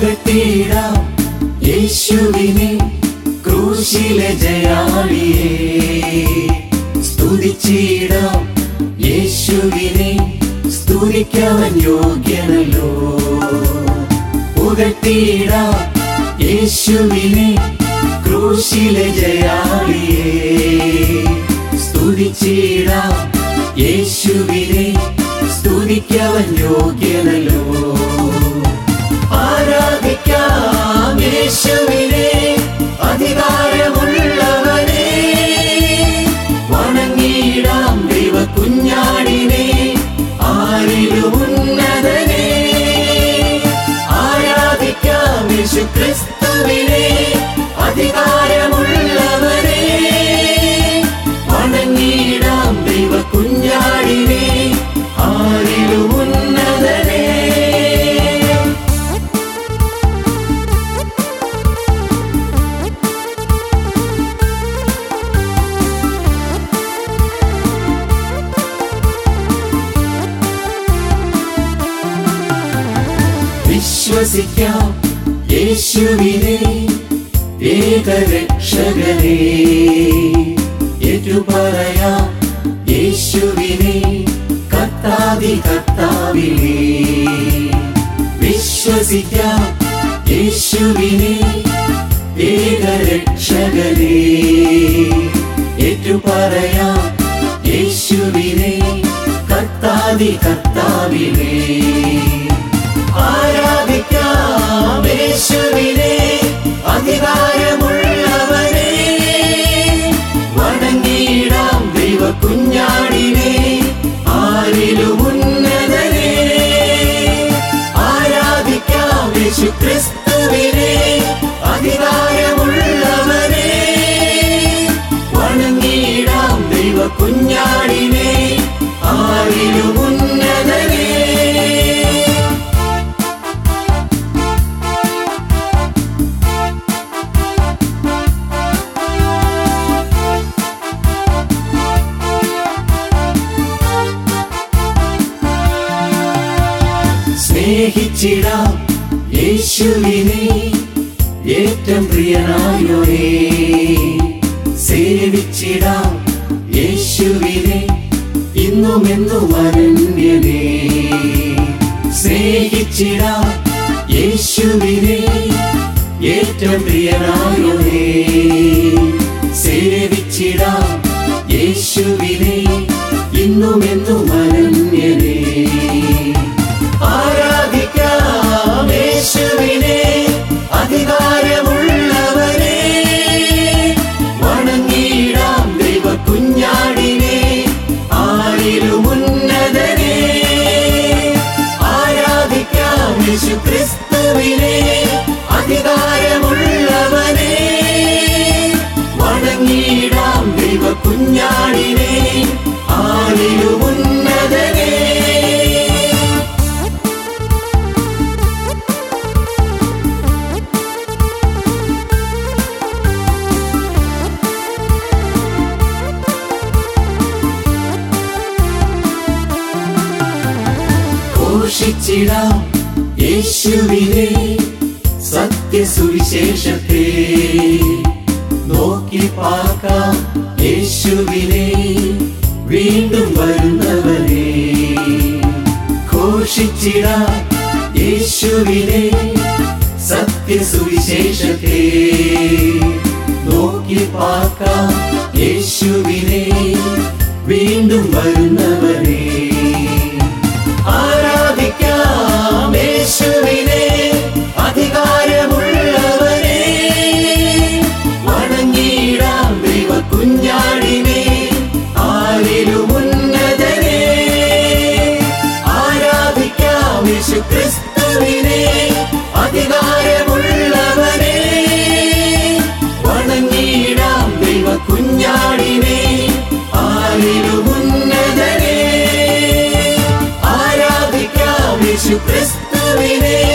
പുകഴ്ത്തിയിടാം യേശുവിനെ ക്രൂശിലെ ജയാളിയെ സ്തുതിച്ചിടാം യേശുവിനെ സ്തുതിക്കവൻ യോഗ്യനല്ലോ പുകഴ്ത്തിയിടാം യേശുവിനെ ക്രൂശിലെ ജയാളിയെ സ്തുതിച്ചിടാം യേശുവിനെ സ്തുതിക്കവൻ യോഗ്യനല്ലോ ആരാധിക്കാം യേശുവിനെ അധികാരമുള്ളവനെ വണങ്ങിയിടാം ദൈവ കുഞ്ഞാടിനെ ആരിലും ഉന്നതനെ ആരാധിക്കാം യേശു ക്രിസ്തുവിനെ അധികാരമുള്ളവനെ വണങ്ങിയിടാം ദൈവ കുഞ്ഞാടിനെ ആരിലും ഉന്നതനെ വിശ്വസിക്കാം യേശുവിനെ ഏകരക്ഷകനെ ഏറ്റുപറയാം യേശുവിനെ കത്താതി കർത്താവിനെ വിശ്വസിക്കാം യേശുവിനെ ഏകരക്ഷകനെ ഏറ്റുപറയാം യേശുവിനെ കത്താതി കർത്താവിനെ ആരാധിക്കാം യേശുവിനെ അധികാരമുള്ളവനെ വണങ്ങിയിടാം ദൈവ കുഞ്ഞാടിനെ ആരിലും ഉന്നതനെ ആരാധിക്കാം യേശു ക്രിസ്തുവിനെ അധികാരമുള്ളവനെ വണങ്ങിയിടാം ദൈവ കുഞ്ഞാടിനെ ആരിലും ഉന്നതനെ സ്നേഹിച്ചിടാം യേശുവിനെ ഏറ്റവും പ്രിയനായോരേ സേവിച്ചിടാം യേശുവിനെ ഇന്നും എന്നും അനന്യനേ സ്നേഹിച്ചിടാം യേശുവിനെ ഏറ്റവും പ്രിയനായോരേ സേവിച്ചിടാം യേശുവിനെ ഇന്നും എന്നും അനന്യനേ ആരാധിക്കാം യേശുവിനെ അധികാരമുള്ളവനെ വണങ്ങിയിടാം ദൈവ കുഞ്ഞാടിനെ ആരിലും ഉന്നതനെ ആരാധിക്കാം യേശു ക്രിസ്തുവിനെ അധികാരമുള്ളവനെ വണങ്ങിയിടാം ദൈവ കുഞ്ഞാടിനെ ആരിലും ഉന്നതനെ ഘോഷിച്ചിടാം യേശുവിനെ സത്യസുവിശേഷത്തെ നോക്കി പാർക്കാം യേശുവിനെ വീണ്ടും വരുന്നവനെ ഘോഷിച്ചിടാം യേശുവിനെ സത്യസുവിശേഷത്തെ നോക്കി പാർക്കാം യേശുവിനെ വീണ്ടും വരുന്നവനെ ആരാധിക്കാം യേശുവിനെ അധികാരമുള്ളവനെ വണങ്ങിയിടാം ദൈവ കുഞ്ഞാടിനെ ആരിലും ഉന്നതനെ ആരാധിക്കാം യേശു ക്രിസ്തുവിനെ അധികാരമുള്ളവനെ വണങ്ങിയിടാം ദൈവ കുഞ്ഞാടിനെ ആരിലും ഉന്നതനെ ആരാധിക്കാം യേശു ക്രിസ്തുവിനെ